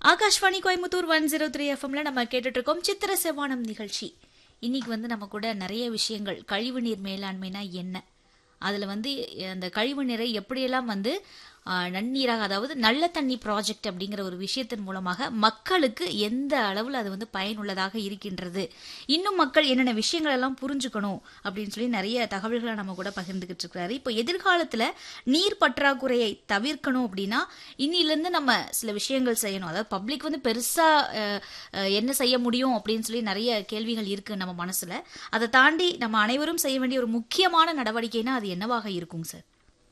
Akashvani Coimbatore one zero three எஃப்எம்ல நம்ம கேட்டுட்டு இருக்கோம் சித்திர செவ்வானம் நிகழ்ச்சி இன்னைக்கு வந்து நம்ம கூட நிறைய விஷயங்கள் கழிவுநீர் மேலாண்மைனா என்ன அதுல வந்து அந்த கழிவு நீரை எப்படியெல்லாம் வந்து ஆ, நன்னீராக அதாவது நல்ல தண்ணி ப்ராஜெக்ட் அப்படிங்கிற ஒரு விஷயத்தின் மூலமாக மக்களுக்கு எந்த அளவில் அது வந்து பயனுள்ளதாக இருக்கின்றது இன்னும் மக்கள் என்னென்ன விஷயங்கள் எல்லாம் புரிஞ்சுக்கணும் அப்படின்னு சொல்லி நிறைய தகவல்களை நம்ம கூட பகிர்ந்துகிட்டு இருக்கிறாரு இப்போ எதிர்காலத்துல நீர் பற்றாக்குறையை தவிர்க்கணும் அப்படின்னா இன்னிலிருந்து நம்ம சில விஷயங்கள் செய்யணும் அதாவது பப்ளிக் வந்து பெருசா அஹ், அஹ், என்ன செய்ய முடியும் அப்படின்னு சொல்லி நிறைய கேள்விகள் இருக்கு நம்ம மனசுல அதை தாண்டி நம்ம அனைவரும் செய்ய வேண்டிய ஒரு முக்கியமான நடவடிக்கைனா அது என்னவாக இருக்கும் சார்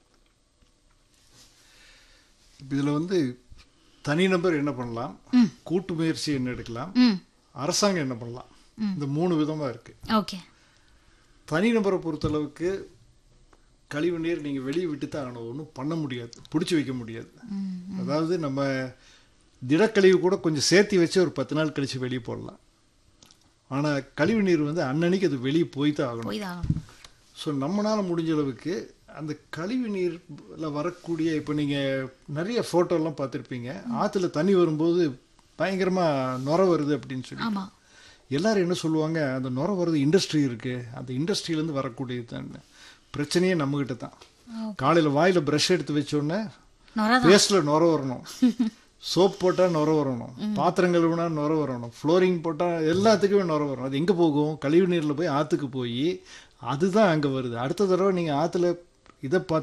இதுல வந்து தனிநபர் என்ன பண்ணலாம் கூட்டு முயற்சி என்ன எடுக்கலாம் ம் அரசாங்கம் என்ன பண்ணலாம் இந்த மூணு விதமா இருக்கு ஓகே தனிநபரை பொறுத்தளவுக்கு கழிவு நீர் நீங்க வெளியே விட்டு தான் ஆகணும் ஒன்றும் பண்ண முடியாது பிடிச்சி வைக்க முடியாது அதாவது நம்ம திடக்கழிவு கூட கொஞ்சம் சேர்த்தி வச்சு ஒரு பத்து நாள் கழிச்சு வெளியே போடலாம் ஆனா கழிவு நீர் வந்து அன்னன்னைக்கு அது வெளியே போய் தான் ஆகணும் போய் தான் ஸோ நம்மளால முடிஞ்ச அளவுக்கு அந்த கழிவு நீர்ல வரக்கூடிய இப்போ நீங்கள் நிறைய ஃபோட்டோலாம் பார்த்துருப்பீங்க ஆற்றுல தண்ணி வரும்போது பயங்கரமா நுர வருது அப்படின்னு சொல்லி ஆமா எல்லாரும் என்ன சொல்லுவாங்க அந்த நுர வருது இண்டஸ்ட்ரி இருக்கு அந்த இண்டஸ்ட்ரியிலேருந்து வரக்கூடியது தான் பிரச்சனையே நம்மகிட்ட தான் காலையில் வாயில் ப்ரஷ் எடுத்து வச்சோடனே நொரதான் பேஸ்டில் நுர வரணும் சோப் போட்டால் நுர வரணும் பாத்திரம் கழுவுனா நுர வரணும் ஃப்ளோரிங் போட்டால் எல்லாத்துக்குமே நுர வரும் அது எங்கே போகும் கழிவு நீரில் போய் ஆற்றுக்கு போய் அதுதான் அங்கே வருது அடுத்த தடவை நீங்கள் ஆற்றுல இதை பார்த்து